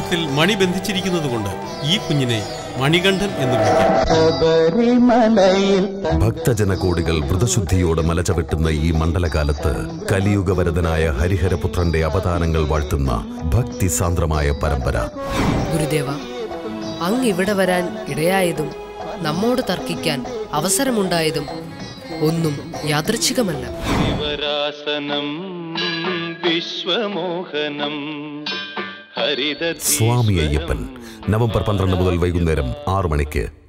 കഴുത്തിൽ മണി ബന്ധിച്ചിരിക്കുന്നതുകൊണ്ട് ഈ കുഞ്ഞിനെ മണികണ്ഠൻ എന്ന് വിളിക്കാം ശബരിമലയിൽ ഭക്തജനകോടികൾ വ്രതശുദ്ധിയോടെ മലചവിട്ടുന്ന ഈ മണ്ഡലകാലത്ത് കലിയുഗവരതനായ ഹരിഹരപുത്രന്റെ അവതാരങ്ങൾ വാഴ്ത്തുന്ന ഭക്തിസാന്ദ്രമായ പരമ്പര ഗുരുദേവ അങ്ങ് ഇവിടെ വരാൻ ഇടയായതും നമ്മോട് തർക്കിക്കാൻ അവസരമുണ്ടായതും ഒന്നും യാദൃച്ഛികമല്ല ശിവരാസനം വിശ്വമോഹനം ഹരിത സ്വാമി അയ്യപ്പൻ നവംബർ പന്ത്രണ്ട് മുതൽ വൈകുന്നേരം ആറു മണിക്ക്